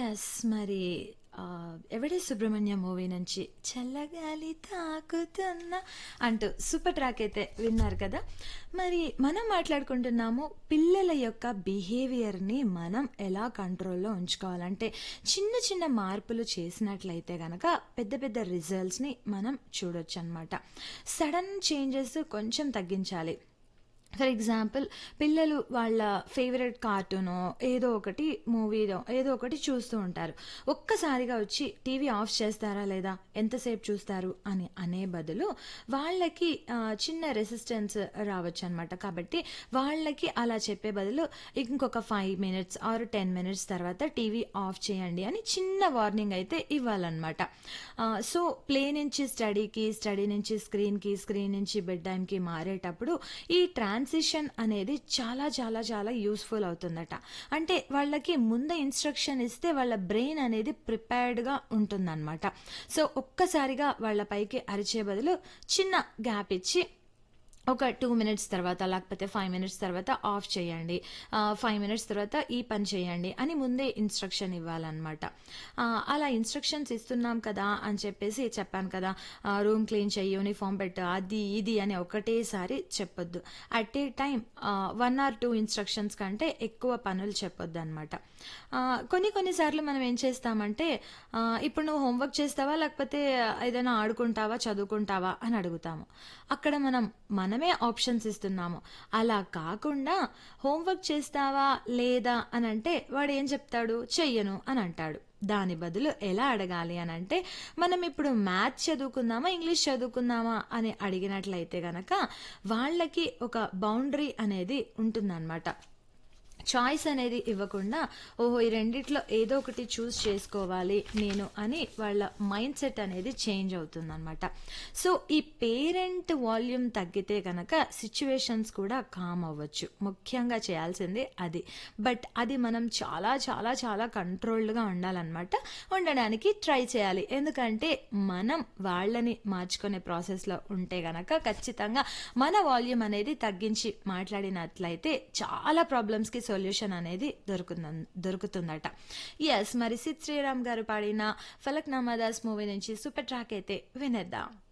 Yes. మరి ఆహ్, 'ఎవడే సుబ్రహ్మణ్యం' మూవీ నుంచి 'చల్లగాలి తాకుతున్న' అంటూ సూపర్ ట్రాక్ అయితే విన్నారు కదా! మరి మనం మాట్లాడుకుంటున్నాము పిల్లల యొక్క బిహేవియర్‌ని మనం ఎలా కంట్రోల్‌లో ఉంచుకోవాలంటే చిన్న చిన్న మార్పులు చేసినట్లయితే గనక పెద్ద పెద్ద రిజల్ట్స్‌ని మనం చూడొచ్చనమాట. సడన్ చేంజెస్ కొంచెం తగ్గించాలి. ఫర్ ఎగ్జాంపుల్ పిల్లలు వాళ్ళ ఫేవరెట్ కార్టూనో ఏదో ఒకటి మూవీనో ఏదో ఒకటి చూస్తూ ఉంటారు. ఒక్కసారిగా వచ్చి టీవీ ఆఫ్ చేస్తారా లేదా? ఎంతసేపు చూస్తారు? అని అనే బదులు వాళ్ళకి ఆహ్, చిన్న రెసిస్టెన్స్ రావచ్చనమాట. కాబట్టి వాళ్ళకి అలా చెప్పే బదులు ఇంకొక 5 మినిట్స్ ఆర్ 10 మినిట్స్ తర్వాత టీవీ ఆఫ్ చేయండి అని చిన్న వార్నింగ్ అయితే ఇవ్వాలనమాట. ఆహ్, సో ప్లే నుంచి స్టడీకి, స్టడీ నుంచి స్క్రీన్‌కి, స్క్రీన్ నుంచి బెడ్ టైమ్‌కి మారేటప్పుడు ఈ ట్రాన్సిషన్ అనేది చాలా చాలా చాలా యూజ్‌ఫుల్ అవుతుందట. అంటే వాళ్ళకి ముందే ఇన్‌స్ట్రక్షన్ ఇస్తే వాళ్ళ బ్రెయిన్ అనేది ప్రిపేర్డ్‌గా ఉంటుందనమాట. సో ఒక్కసారిగా వాళ్ళ పైకి అరిచే బదులు చిన్న గ్యాప్ ఇచ్చి ఒక 2 మినిట్స్ తర్వాత లేకపోతే 5 మినిట్స్ తర్వాత ఆఫ్ చేయండి. ఆహ్, 5 మినిట్స్ తర్వాత ఈ పని చేయండి అని ముందే ఇన్‌స్ట్రక్షన్ ఇవ్వాలనమాట. ఆహ్, అలా ఇన్‌స్ట్రక్షన్స్ ఇస్తున్నాం కదా అని చెప్పేసి చెప్పాను కదా! ఆహ్, రూమ్ క్లీన్ చెయ్యి, యూనిఫార్మ్ పెట్టు, అది ఇది అని ఒకటేసారి చెప్పొద్దు. అట్ ఏ టైమ్ ఆహ్, 1 ఆర్ 2 ఇన్‌స్ట్రక్షన్స్ కంటే ఎక్కువ పనులు చెప్పొద్దనమాట. ఆహ్, కొన్ని కొన్ని సార్లు మనం ఏం చేస్తామంటే ఆహ్, ఇప్పుడు నువ్వు హోంవర్క్ చేస్తావా? లేకపోతే ఏదైనా ఆడుకుంటావా? చదువుకుంటావా? అని అడుగుతాము. అక్కడ మనం మనమే ఆప్షన్స్ ఇస్తున్నాము. అలా కాకుండా హోంవర్క్ చేస్తావా? లేదా? అనంటే వాడేం చెప్తాడు? చెయ్యను అని అంటాడు. దాని బదులు ఎలా అడగాలి అనంటే మనం ఇప్పుడు మ్యాథ్స్ చదువుకుందామా? ఇంగ్లీష్ చదువుకుందామా? అని అడిగినట్లయితే గనక వాళ్ళకి ఒక బౌండరీ అనేది ఉంటుందనమాట. చాయిస్ అనేది ఇవ్వకుండా ఓహో! ఈ రెండిట్లో ఏదో ఒకటి చూజ్ చేసుకోవాలి నేను అని వాళ్ళ మైండ్ సెట్ అనేది చేంజ్ అవుతుందనమాట. సో ఈ పేరెంట్ వాల్యూమ్ తగ్గితే గనక సిట్యుయేషన్స్ కూడా కామ్ అవ్వచ్చు. ముఖ్యంగా చేయాల్సింది అది. బట్ అది మనం చాలా చాలా చాలా కంట్రోల్డ్‌గా ఉండాలనమాట. ఉండడానికి ట్రై చేయాలి. ఎందుకంటే మనం వాళ్ళని మార్చుకునే ప్రాసెస్‌లో ఉంటే గనక ఖచ్చితంగా మన వాల్యూమ్ అనేది తగ్గించి మాట్లాడినట్లయితే చాలా ప్రాబ్లమ్స్‌కి సొల్యూషన్ అనేది దొరుకుతుందన్ దొరుకుతుందట. యెస్. మరి సిద్ శ్రీరామ్ గారు పాడిన 'ఫలక్నామా దాస్' మూవీ నుంచి సూపర్ ట్రాక్ అయితే వినేద్దాం.